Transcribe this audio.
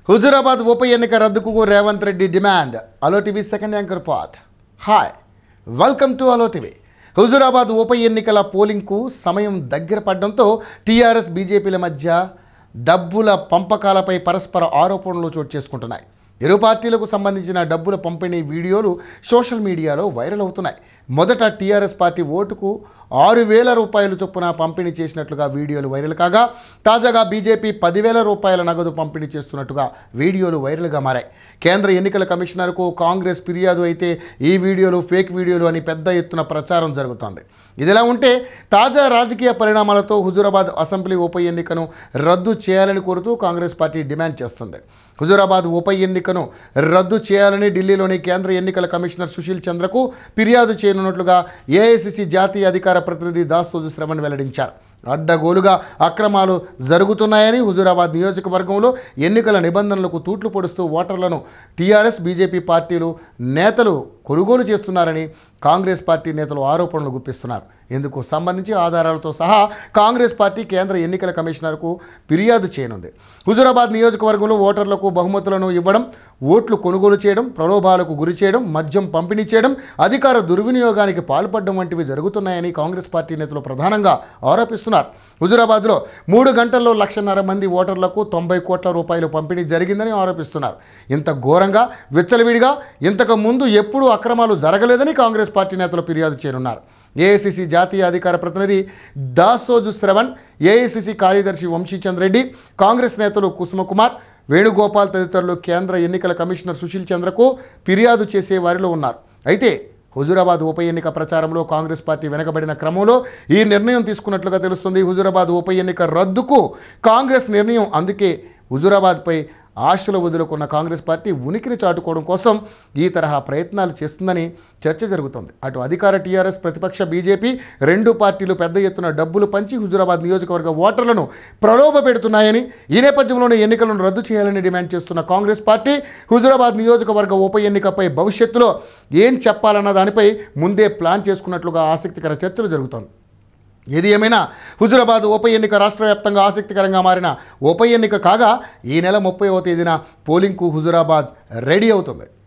హుజూరాబాద్ ఉప ఎన్నిక రద్దుకు రేవంత్ రెడ్డి డిమాండ్ అలో TV second anchor part hi welcome to అలో టీవీ హుజూరాబాద్ ఉప ఎన్నికల పోలింగ్కు సమయం దగ్గర పడడంతో టీఆర్ఎస్ బీజేపీల మధ్య డబ్బుల పంపకాలపై పరస్పర ఆరోపణలు చోటు చేసుకుంటున్నాయి ఇరు పార్టీలకు సంబంధించిన డబ్బుల పంపిణీ వీడియోలు సోషల్ మీడియాలో వైరల్ అవుతున్నాయి మొదట టీఆర్ఎస్ పార్టీ ఓటుకు ఆరు వేల రూపాయలు చొప్పున పంపిణీ చేసినట్లుగా వీడియోలు వైరల్ కాగా తాజాగా బీజేపీ పదివేల రూపాయల నగదు పంపిణీ చేస్తున్నట్టుగా వీడియోలు వైరల్గా మారాయి కేంద్ర ఎన్నికల కమిషనర్కు కాంగ్రెస్ ఫిర్యాదు అయితే ఈ వీడియోలు ఫేక్ వీడియోలు అని పెద్ద ఎత్తున ప్రచారం జరుగుతోంది ఇదిలా ఉంటే తాజా రాజకీయ పరిణామాలతో హుజూరాబాద్ అసెంబ్లీ ఉప ఎన్నికను రద్దు చేయాలని కోరుతూ కాంగ్రెస్ పార్టీ డిమాండ్ చేస్తుంది హుజూరాబాద్ ఉప ఎన్నికను రద్దు చేయాలని ఢిల్లీలోని కేంద్ర ఎన్నికల కమిషనర్ సుశీల్ చంద్రకు ఫిర్యాదు చేయనున్నట్లుగా ఏఐసిసి జాతీయ అధికార ప్రతినిధి దాసోజు శ్రవణ్ వెల్లడించారు అడ్డగోలుగా అక్రమాలు జరుగుతున్నాయని హుజూరాబాద్ నియోజకవర్గంలో ఎన్నికల నిబంధనలకు తూట్లు పొడుస్తూ ఓటర్లను టీఆర్ఎస్ బీజేపీ పార్టీలు నేతలు కొనుగోలు చేస్తున్నారని కాంగ్రెస్ పార్టీ నేతలు ఆరోపణలు గుప్పిస్తున్నారు ఇందుకు సంబంధించి ఆధారాలతో సహా కాంగ్రెస్ పార్టీ కేంద్ర ఎన్నికల కమిషనర్కు ఫిర్యాదు చేయనుంది హుజూరాబాద్ నియోజకవర్గంలో ఓటర్లకు బహుమతులను ఇవ్వడం ఓట్లు కొనుగోలు చేయడం ప్రలోభాలకు గురి చేయడం మద్యం పంపిణీ చేయడం అధికార దుర్వినియోగానికి పాల్పడడం వంటివి జరుగుతున్నాయని కాంగ్రెస్ పార్టీ నేతలు ప్రధానంగా ఆరోపిస్తున్నారు హుజూరాబాద్లో మూడు గంటల్లో లక్షన్నర మంది ఓటర్లకు తొంభై కోట్ల రూపాయలు పంపిణీ జరిగిందని ఆరోపిస్తున్నారు ఇంత ఘోరంగా విచ్చలవిడిగా ఇంతకు ముందు ఎప్పుడూ అక్రమాలు జరగలేదని కాంగ్రెస్ పార్టీ నేతలు ఫిర్యాదు చేయనున్నారు ఏఐసిసి జాతీయ అధికార ప్రతినిధి దాసోజు శ్రవణ్ ఏఐసిసి కార్యదర్శి వంశీచంద్ రెడ్డి కాంగ్రెస్ నేతలు కుసుమకుమార్ వేణుగోపాల్ తదితరులు కేంద్ర ఎన్నికల కమిషనర్ సుశీల్ చంద్రకు ఫిర్యాదు చేసే వారిలో ఉన్నారు అయితే హుజూరాబాద్ ఉప ఎన్నిక ప్రచారంలో కాంగ్రెస్ పార్టీ వెనకబడిన క్రమంలో ఈ నిర్ణయం తీసుకున్నట్లుగా తెలుస్తుంది హుజూరాబాద్ ఉప ఎన్నిక రద్దుకు కాంగ్రెస్ నిర్ణయం అందుకే హుజూరాబాద్పై ఆశలు వదులుకున్న కాంగ్రెస్ పార్టీ ఉనికిని చాటుకోవడం కోసం ఈ తరహా ప్రయత్నాలు చేస్తుందని చర్చ జరుగుతోంది అటు అధికార టీఆర్ఎస్ ప్రతిపక్ష బీజేపీ రెండు పార్టీలు పెద్ద ఎత్తున డబ్బులు పంచి హుజూరాబాద్ నియోజకవర్గ ఓటర్లను ప్రలోభ పెడుతున్నాయని ఈ నేపథ్యంలోనే ఎన్నికలను రద్దు చేయాలని డిమాండ్ చేస్తున్న కాంగ్రెస్ పార్టీ హుజూరాబాద్ నియోజకవర్గ ఉప ఎన్నికపై భవిష్యత్తులో ఏం చెప్పాలన్న దానిపై ముందే ప్లాన్ చేసుకున్నట్లుగా ఆసక్తికర చర్చలు జరుగుతోంది ఏది ఏమైనా హుజురాబాద్ ఉప ఎన్నిక రాష్ట్ర వ్యాప్తంగా ఆసక్తికరంగా మారిన ఉప ఎన్నిక కాగా ఈ నెల ముప్పైవ తేదీన పోలింగ్కు హుజురాబాద్ రెడీ అవుతుంది